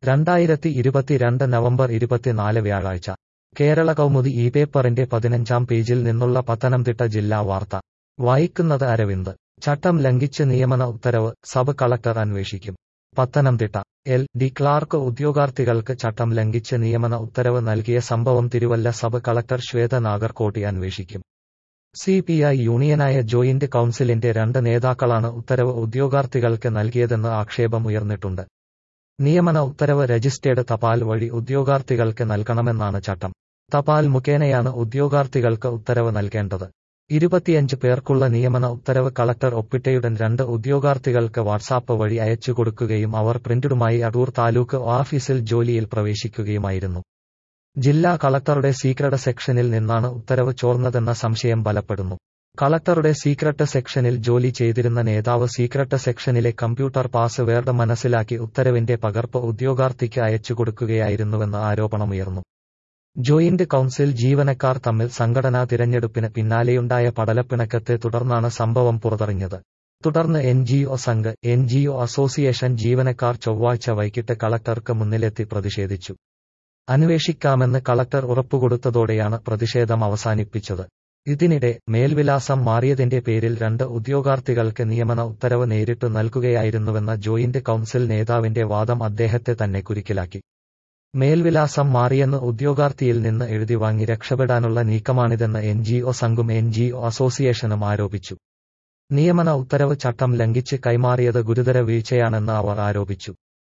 രണ്ടായിരത്തി ഇരുപത്തിരണ്ട് നവംബർ ഇരുപത്തിനാല് വ്യാഴാഴ്ച കേരള കൗമുദി ഈ പേപ്പറിന്റെ പതിനഞ്ചാം പേജിൽ നിന്നുള്ള പത്തനംതിട്ട ജില്ലാ വാർത്ത വായിക്കുന്നത് അരവിന്ദ് ചട്ടം ലംഘിച്ച് നിയമന ഉത്തരവ് സബ് കളക്ടർ അന്വേഷിക്കും പത്തനംതിട്ട എൽ ഡി ക്ലാർക്ക് ഉദ്യോഗാർത്ഥികൾക്ക് ചട്ടം ലംഘിച്ച് നിയമന ഉത്തരവ് നൽകിയ സംഭവം തിരുവല്ല സബ് കളക്ടർ ശ്വേത നാഗർകോട്ടി അന്വേഷിക്കും സി പി ഐ യൂണിയനായ ജോയിന്റ് കൌൺസിലിന്റെ രണ്ട് നേതാക്കളാണ് ഉത്തരവ് ഉദ്യോഗാർത്ഥികൾക്ക് നൽകിയതെന്ന് ആക്ഷേപം ഉയർന്നിട്ടുണ്ട് നിയമന ഉത്തരവ് രജിസ്റ്റേർഡ് തപാൽ വഴി ഉദ്യോഗാർത്ഥികൾക്ക് നൽകണമെന്നാണ് ചട്ടം തപാൽ മുഖേനയാണ് ഉദ്യോഗാർത്ഥികൾക്ക് ഉത്തരവ് നൽകേണ്ടത് ഇരുപത്തിയഞ്ച് പേർക്കുള്ള നിയമന ഉത്തരവ് കളക്ടർ ഒപ്പിട്ടയുടൻ രണ്ട് ഉദ്യോഗാർത്ഥികൾക്ക് വാട്സാപ്പ് വഴി അയച്ചു കൊടുക്കുകയും അവർ പ്രിന്റഡുമായി അടൂർ താലൂക്ക് ഓഫീസിൽ ജോലിയിൽ പ്രവേശിക്കുകയുമായിരുന്നു ജില്ലാ കളക്ടറുടെ സീക്രട്ട് സെക്ഷനിൽ നിന്നാണ് ഉത്തരവ് ചോർന്നതെന്ന സംശയം ബലപ്പെടുന്നു കളക്ടറുടെ സീക്രട്ട് സെക്ഷനിൽ ജോലി ചെയ്തിരുന്ന നേതാവ് സീക്രട്ട് സെക്ഷനിലെ കമ്പ്യൂട്ടർ പാസ്വേഡ് മനസ്സിലാക്കി ഉത്തരവിന്റെ പകർപ്പ് ഉദ്യോഗാർത്ഥിക്ക് അയച്ചു കൊടുക്കുകയായിരുന്നുവെന്ന് ആരോപണമുയർന്നു ജോയിന്റ് കൌൺസിൽ ജീവനക്കാർ തമ്മിൽ സംഘടനാ തിരഞ്ഞെടുപ്പിന് പിന്നാലെയുണ്ടായ പടലപ്പിണക്കത്തെ തുടർന്നാണ് സംഭവം പുറത്തറിഞ്ഞത് തുടർന്ന് N G O Sangh N G O association ജീവനക്കാർ ചൊവ്വാഴ്ച വൈകിട്ട് കളക്ടർക്ക് മുന്നിലെത്തി പ്രതിഷേധിച്ചു അന്വേഷിക്കാമെന്ന് കളക്ടർ ഉറപ്പുകൊടുത്തതോടെയാണ് പ്രതിഷേധം അവസാനിപ്പിച്ചത് ഇതിനിടെ മേൽവിലാസം മാറിയതിന്റെ പേരിൽ രണ്ട് ഉദ്യോഗാർത്ഥികൾക്ക് നിയമന ഉത്തരവ് നേരിട്ട് നൽകുകയായിരുന്നുവെന്ന ജോയിന്റ് കൌൺസിൽ നേതാവിന്റെ വാദം അദ്ദേഹത്തെ തന്നെ കുരുക്കിലാക്കി മേൽവിലാസം മാറിയെന്ന് ഉദ്യോഗാർത്ഥിയിൽ നിന്ന് എഴുതി വാങ്ങി രക്ഷപ്പെടാനുള്ള നീക്കമാണിതെന്ന് എൻ ജി ഒ സംഘും എൻ ജി ഒ അസോസിയേഷനും ആരോപിച്ചു നിയമന ഉത്തരവ് ചട്ടം ലംഘിച്ച് കൈമാറിയത് ഗുരുതര വീഴ്ചയാണെന്ന് അവർ ആരോപിച്ചു